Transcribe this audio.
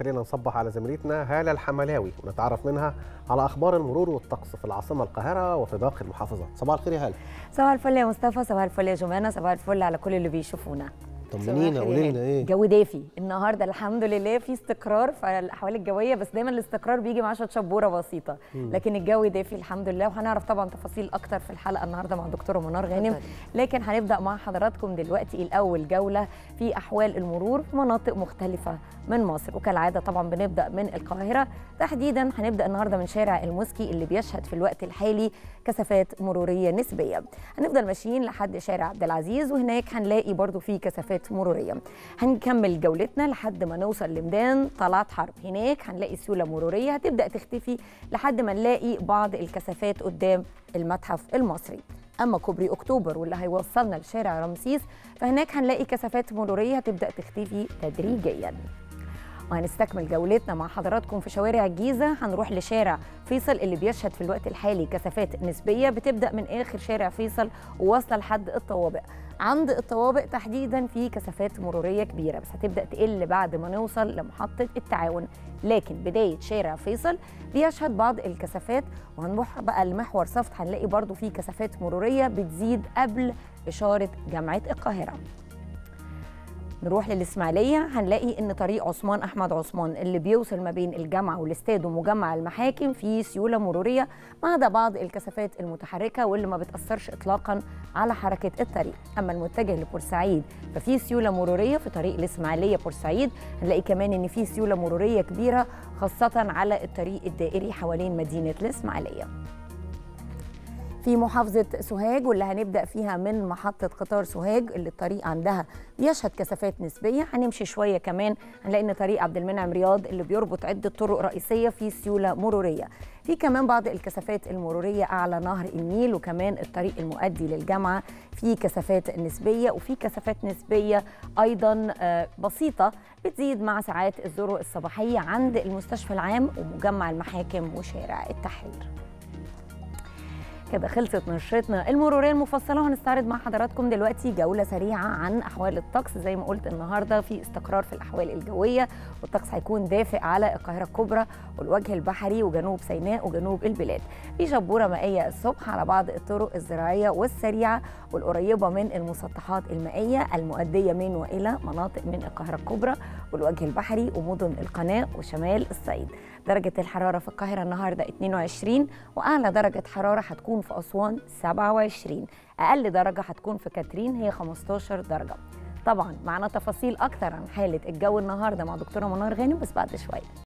خلينا نصبح على زميلتنا هالة الحملاوي ونتعرف منها على أخبار المرور والطقس في العاصمة القاهرة وفي باقي المحافظات صباح الخير يا هالة صباح الفل يا مصطفى صباح الفل يا جمانة صباح الفل على كل اللي بيشوفونا طمنينا قولي لنا ايه جو دافي النهارده الحمد لله في استقرار في الاحوال الجويه بس دايما الاستقرار بيجي مع شويه شبوره بسيطه لكن الجو دافي الحمد لله وهنعرف طبعا تفاصيل اكتر في الحلقه النهارده مع دكتوره منار غانم لكن هنبدا مع حضراتكم دلوقتي الاول جوله في احوال المرور في مناطق مختلفه من مصر وكالعاده طبعا بنبدا من القاهره تحديدا هنبدا النهارده من شارع الموسكي اللي بيشهد في الوقت الحالي كثافات مروريه نسبيه هنفضل ماشيين لحد شارع عبد العزيز وهناك هنلاقي برضو في كثافات مروريه هنكمل جولتنا لحد ما نوصل لميدان طلعت حرب هناك هنلاقي سيوله مروريه هتبدا تختفي لحد ما نلاقي بعض الكثافات قدام المتحف المصري اما كوبري اكتوبر واللي هيوصلنا لشارع رمسيس فهناك هنلاقي كثافات مروريه هتبدا تختفي تدريجيا وهنستكمل جولتنا مع حضراتكم في شوارع الجيزة هنروح لشارع فيصل اللي بيشهد في الوقت الحالي كثافات نسبية بتبدأ من آخر شارع فيصل وواصلة لحد الطوابق عند الطوابق تحديدا في كثافات مرورية كبيرة بس هتبدأ تقل بعد ما نوصل لمحطة التعاون لكن بداية شارع فيصل بيشهد بعض الكثافات وهنروح بقى لمحور صفت هنلاقي برضو في كثافات مرورية بتزيد قبل إشارة جامعة القاهرة نروح للإسماعيلية هنلاقي إن طريق عثمان أحمد عثمان اللي بيوصل ما بين الجامعة والاستاد ومجمع المحاكم فيه سيولة مرورية ما عدا بعض الكثافات المتحركة واللي ما بتأثرش إطلاقا على حركة الطريق أما المتجه لبورسعيد ففي سيولة مرورية في طريق الإسماعيلية بورسعيد هنلاقي كمان إن في سيولة مرورية كبيرة خاصة على الطريق الدائري حوالين مدينة الإسماعيلية في محافظة سوهاج واللي هنبدأ فيها من محطة قطار سوهاج اللي الطريق عندها بيشهد كثافات نسبية هنمشي شوية كمان هنلاقي إن طريق عبد المنعم رياض اللي بيربط عدة طرق رئيسية في سيولة مرورية في كمان بعض الكثافات المرورية أعلى نهر النيل وكمان الطريق المؤدي للجامعة في كثافات نسبية وفي كثافات نسبية أيضا بسيطة بتزيد مع ساعات الذروة الصباحية عند المستشفى العام ومجمع المحاكم وشارع التحرير كده خلصت نشرتنا المروريه المفصله وهنستعرض مع حضراتكم دلوقتي جوله سريعه عن احوال الطقس زي ما قلت النهارده في استقرار في الاحوال الجويه والطقس هيكون دافئ على القاهره الكبرى والوجه البحري وجنوب سيناء وجنوب البلاد في شبوره مائيه الصبح على بعض الطرق الزراعيه والسريعه والقريبه من المسطحات المائيه المؤديه من والى مناطق من القاهره الكبرى والوجه البحري ومدن القناه وشمال الصعيد درجة الحرارة في القاهرة النهاردة 22 وأعلى درجة حرارة هتكون في أسوان 27 أقل درجة هتكون في كاترين هي 15 درجة طبعا معنا تفاصيل أكتر عن حالة الجو النهاردة مع دكتورة منار غانم بس بعد شوية